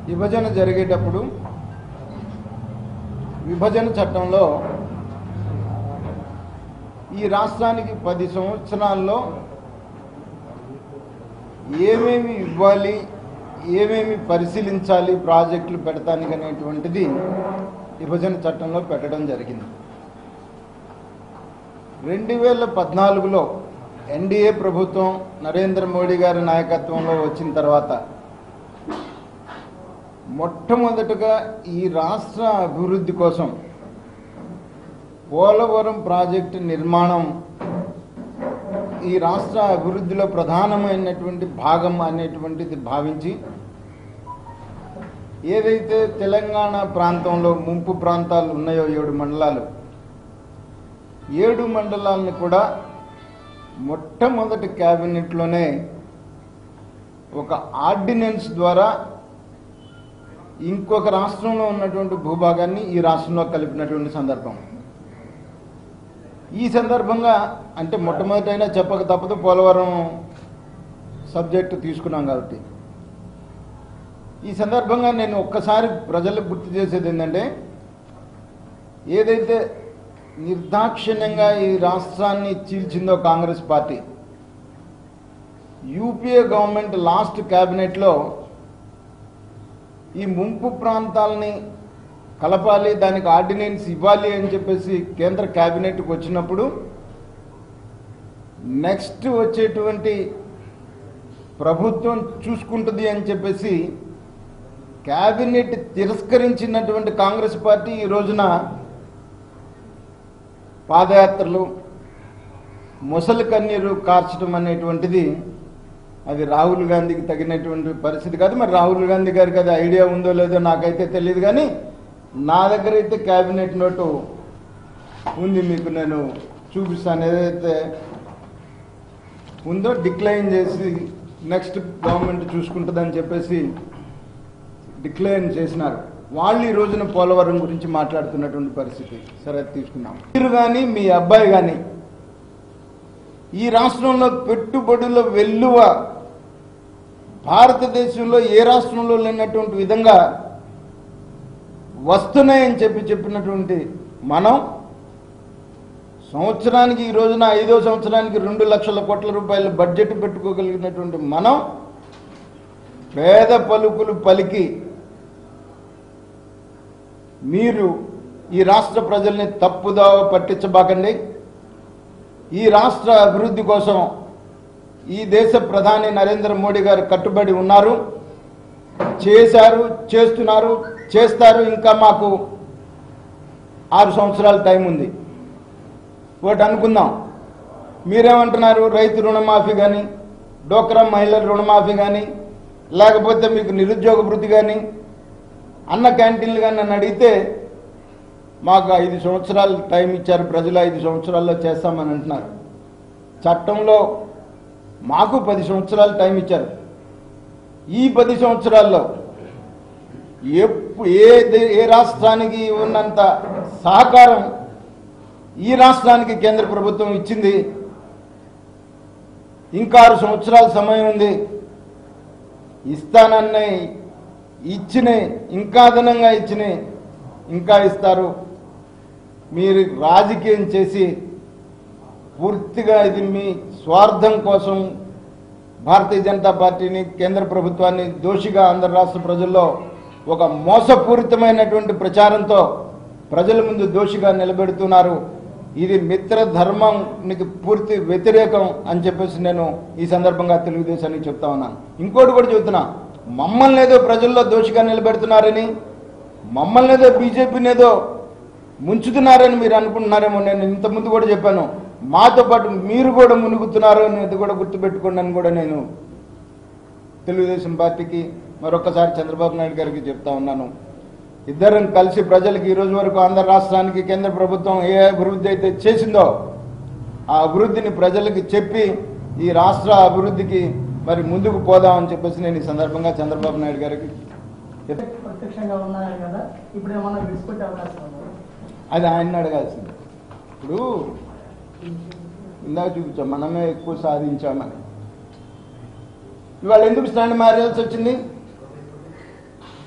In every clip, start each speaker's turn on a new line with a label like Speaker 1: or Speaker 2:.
Speaker 1: విభజన జరిగేటప్పుడు విభజన చట్టంలో ఈ రాష్ట్రానికి పది సంవత్సరాల్లో ఏమేమి ఇవ్వాలి ఏమేమి పరిశీలించాలి ప్రాజెక్టులు పెడతానికి అనేటువంటిది విభజన చట్టంలో పెట్టడం జరిగింది రెండు వేల పద్నాలుగులో ఎన్డీఏ ప్రభుత్వం నరేంద్ర మోడీ గారి నాయకత్వంలో వచ్చిన తర్వాత మొట్టమొదటగా ఈ రాష్ట్ర అభివృద్ధి కోసం పోలవరం ప్రాజెక్టు నిర్మాణం ఈ రాష్ట్ర అభివృద్ధిలో ప్రధానమైనటువంటి భాగం అనేటువంటిది భావించి ఏదైతే తెలంగాణ ప్రాంతంలో ముంపు ప్రాంతాలు ఉన్నాయో ఏడు మండలాలు ఏడు మండలాలను కూడా మొట్టమొదటి క్యాబినెట్లోనే ఒక ఆర్డినెన్స్ ద్వారా ఇంకొక రాష్ట్రంలో ఉన్నటువంటి భూభాగాన్ని ఈ రాష్ట్రంలో కలిపినటువంటి సందర్భం ఈ సందర్భంగా అంటే మొట్టమొదటైనా చెప్పక తప్పదు పోలవరం సబ్జెక్టు తీసుకున్నాం కాబట్టి ఈ సందర్భంగా నేను ఒక్కసారి ప్రజలకు గుర్తు చేసేది ఏంటంటే ఏదైతే నిర్దాక్షిణ్యంగా ఈ రాష్ట్రాన్ని చీల్చిందో Congress party UPA government last క్యాబినెట్లో ఈ ముంపు ప్రాంతాలని కలపాలి దానికి ఆర్డినెన్స్ ఇవ్వాలి అని చెప్పేసి కేంద్ర క్యాబినెట్కి వచ్చినప్పుడు నెక్స్ట్ వచ్చేటువంటి ప్రభుత్వం చూసుకుంటుంది అని చెప్పేసి క్యాబినెట్ తిరస్కరించినటువంటి కాంగ్రెస్ పార్టీ ఈ రోజున పాదయాత్రలు ముసలి కన్నీరు కార్చడం అనేటువంటిది అది రాహుల్ గాంధీకి తగినటువంటి పరిస్థితి కాదు మరి రాహుల్ గాంధీ గారికి అది ఐడియా ఉందో లేదో నాకైతే తెలియదు కానీ నా దగ్గర అయితే క్యాబినెట్ నోటు ఉంది మీకు నేను చూపిస్తాను ఏదైతే ఉందో డిక్లైన్ చేసి నెక్స్ట్ గవర్నమెంట్ చూసుకుంటుందని చెప్పేసి డిక్లైన్ చేసినారు వాళ్ళు ఈ రోజున పోలవరం గురించి మాట్లాడుతున్నటువంటి పరిస్థితి సరే అది తీసుకున్నాం మీరు కానీ మీ అబ్బాయి కానీ ఈ రాష్ట్రంలో పెట్టుబడుల వెల్లువ భారతదేశంలో ఏ రాష్ట్రంలో లేనటువంటి విధంగా వస్తున్నాయని చెప్పి చెప్పినటువంటి మనం సంవత్సరానికి ఈ రోజున ఐదో సంవత్సరానికి రెండు లక్షల కోట్ల రూపాయల బడ్జెట్ పెట్టుకోగలిగినటువంటి మనం పేద పలుకులు పలికి మీరు ఈ రాష్ట్ర ప్రజల్ని తప్పుదావ పట్టించబాకండి ఈ రాష్ట్ర అభివృద్ధి కోసం ఈ దేశ ప్రధాని నరేంద్ర మోడీ గారు కట్టుబడి ఉన్నారు చేశారు చేస్తున్నారు చేస్తారు ఇంకా మాకు ఆరు సంవత్సరాల టైం ఉంది ఒకటి అనుకుందాం మీరేమంటున్నారు రైతు రుణమాఫీ కానీ డోక్రా మహిళల రుణమాఫీ కానీ లేకపోతే మీకు నిరుద్యోగ వృత్తి కానీ అన్న క్యాంటీన్లు కానీ నన్ను అడిగితే మాకు ఐదు సంవత్సరాలు టైం ఇచ్చారు ప్రజలు ఐదు సంవత్సరాల్లో చేస్తామని అంటున్నారు చట్టంలో మాకు పది సంవత్సరాలు టైం ఇచ్చారు ఈ పది సంవత్సరాల్లో ఎప్పు ఏ దే- ఏ రాష్ట్రానికి ఉన్నంత సహకారం ఈ రాష్ట్రానికి కేంద్ర ప్రభుత్వం ఇచ్చింది ఇంకా ఆరు సంవత్సరాల సమయం ఉంది ఇస్తానన్న ఇచ్చినాయి ఇంకా అదనంగా ఇచ్చినాయి ఇంకా ఇస్తారు మీరు రాజకీయం చేసి పూర్తిగా ఇది మీ స్వార్థం కోసం భారతీయ జనతా పార్టీని కేంద్ర ప్రభుత్వాన్ని దోషిగా ఆంధ్ర రాష్ట్ర ప్రజల్లో ఒక మోసపూరితమైనటువంటి ప్రచారంతో ప్రజల ముందు దోషిగా నిలబెడుతున్నారు ఇది మిత్ర ధర్మానికి పూర్తి వ్యతిరేకం అని చెప్పేసి నేను ఈ సందర్భంగా తెలుగుదేశానికి చెప్తా ఉన్నాను ఇంకోటి కూడా చెబుతున్నా మమ్మల్ని ఏదో ప్రజల్లో దోషిగా నిలబెడుతున్నారని మమ్మల్ని ఏదో బీజేపీని ఏదో ముంచుతున్నారని మీరు అనుకుంటున్నారేమో నేను ఇంతకుముందు కూడా చెప్పాను మాతో పాటు మీరు కూడా మునుగుతున్నారు అనేది కూడా గుర్తుపెట్టుకోండి అని కూడా నేను తెలుగుదేశం పార్టీకి మరొకసారి చంద్రబాబు నాయుడు గారికి చెప్తా ఉన్నాను ఇద్దరం కలిసి ప్రజలకు ఈ రోజు వరకు ఆంధ్ర రాష్ట్రానికి కేంద్ర ప్రభుత్వం ఏ అభివృద్ధి అయితే చేసిందో ఆ అభివృద్ధిని ప్రజలకు చెప్పి ఈ రాష్ట్ర అభివృద్ధికి మరి ముందుకు పోదామని చెప్పేసి నేను ఈ సందర్భంగా చంద్రబాబు నాయుడు గారికి చెప్-
Speaker 2: ప్రత్యక్షంగా ఉన్నాయి కదా ఇప్పుడు ఏమన్నా విడిచిపెట్టే అవకాశం ఉందా
Speaker 1: అది ఆయన్ని అడగాల్సింది ఇప్పుడు ఇందాక చూపించాం మనమే ఎక్కువ సాధించామని ఇవాళ ఎందుకు స్టాండ్ మారాల్సి వచ్చింది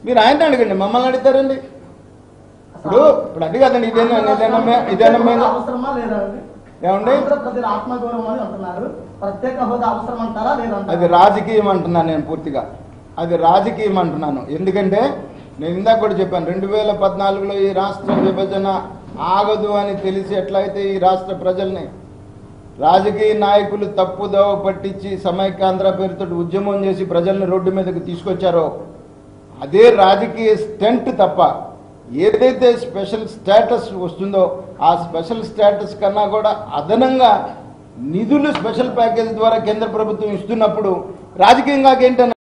Speaker 1: మీరు ఆయన అడగండి మమ్మల్ని అడుగుతారండి ఇప్పుడు ఇప్పుడు అది కదండి ఇదేనా ఇదేనా మే- ఇదేనా మేము
Speaker 2: అవసరమా లేదా అండి
Speaker 1: ఏమండి
Speaker 2: ఆంధ్ర ప్రజల ఆత్మగౌరవం అని అంటున్నారు ప్రత్యేక హోదా అవసరం అంటారా
Speaker 1: అది
Speaker 2: లేదంటారా
Speaker 1: రాజకీయం అంటున్నాను నేను పూర్తిగా అది రాజకీయం అంటున్నాను ఎందుకంటే నేను ఇందాక కూడా చెప్పాను రెండు వేల పద్నాలుగులో ఈ రాష్ట్ర విభజన ఆగదు అని తెలిసి ఎట్లయితే ఈ రాష్ట్ర ప్రజల్ని రాజకీయ నాయకులు తప్పుదోవ పట్టించి సమైక్యాంధ్ర పేరుతో ఉద్యమం చేసి ప్రజల్ని రోడ్డు మీదకి తీసుకొచ్చారో అదే రాజకీయ స్టెంట్ తప్ప ఏదైతే స్పెషల్ స్టేటస్ వస్తుందో ఆ స్పెషల్ స్టేటస్ కన్నా కూడా అదనంగా నిధులు స్పెషల్ ప్యాకేజ్ ద్వారా కేంద్ర ప్రభుత్వం ఇస్తున్నప్పుడు రాజకీయంగా ఏంటన్నా